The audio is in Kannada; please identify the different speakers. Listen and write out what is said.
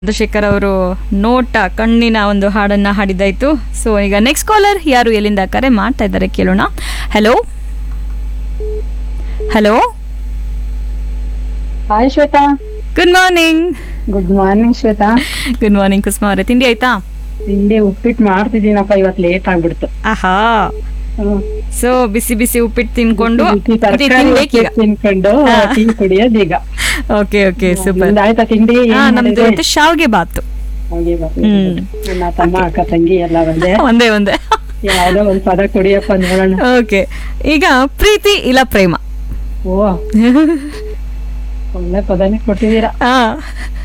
Speaker 1: ಚಂದ್ರಶೇಖರ್ ಅವರು ನೋಟ ಕಣ್ಣಿನ ಒಂದು ಹಾಡನ್ನ ಹಾಡಿದ್ದಾಯ್ತು ಸೊ ಈಗ ನೆಕ್ಸ್ಟ್ ಕಾಲರ್ ಯಾರು ಎಲ್ಲಿಂದ ಕರೆ ಮಾಡ್ತಾ ಇದ್ದಾರೆ ಕೇಳೋಣ hello hello
Speaker 2: hi Shweta
Speaker 1: good morning
Speaker 2: good morning Shweta
Speaker 1: good morning Kusuma ಅವರೇ ತಿಂಡಿ ಆಯ್ತಾ
Speaker 2: ತಿಂಡಿ ಉಪ್ಪಿಟ್ಟು ಮಾಡ್ತಿದ್ದೀನಪ್ಪ ಇವತ್ತು ಲೇಟ್ ಆಗ್ಬಿಡ್ತು
Speaker 1: ಆಹಾ
Speaker 2: ಹ್ಮ್.
Speaker 1: ಸೊ ಬಿಸಿ ಬಿಸಿ ಉಪ್ಪಿಟ್ಟು ತಿನ್ಕೊಂಡು
Speaker 2: ಬಿಸಿ
Speaker 1: ಮತ್ತೆ
Speaker 2: ತರಕಾರಿ
Speaker 1: ತಿನ್ಬೇಕೀಗ
Speaker 2: ಉಪ್ಪಿಟ್ಟು ತಿನ್ಕೊಂಡು
Speaker 1: ಹಾ.
Speaker 2: ಟೀ ಕುಡಿಯೋದು ಈಗ
Speaker 1: ಓಕೆ ಓಕೆ ಸೂಪರ್
Speaker 2: ನಿಮ್ದು ಆಯ್ತಾ ತಿಂಡಿ ಏನ್
Speaker 1: ಹಾ ನಮ್ದು
Speaker 2: ಮಾಡಿದ್ರಿ?
Speaker 1: ಇವತ್ತು ಶಾವ್ಗೆ ಬಾತು
Speaker 2: ಹಾಗೆ ಬರ್ಲಿ.
Speaker 1: ಹ್ಮ್.
Speaker 2: ನನ್ನ ತಮ್ಮ ಅಕ್ಕ ತಂಗಿ ಎಲ್ಲ ಒಂದೇ
Speaker 1: ಒಂದೇ ಒಂದೇ
Speaker 2: ಯಾವ್ದೋ ಒಂದ್ ಪದ ಕುಡಿಯಪ್ಪ ನೋಡೋಣ
Speaker 1: ಓಕೆ ಈಗ ಪ್ರೀತಿ ಇಲ್ಲ ಪ್ರೇಮ
Speaker 2: ಓ ಒಳ್ಳೆ ಪದನೇ ಕೊಟ್ಟಿದ್ದೀರಾ
Speaker 1: ಆ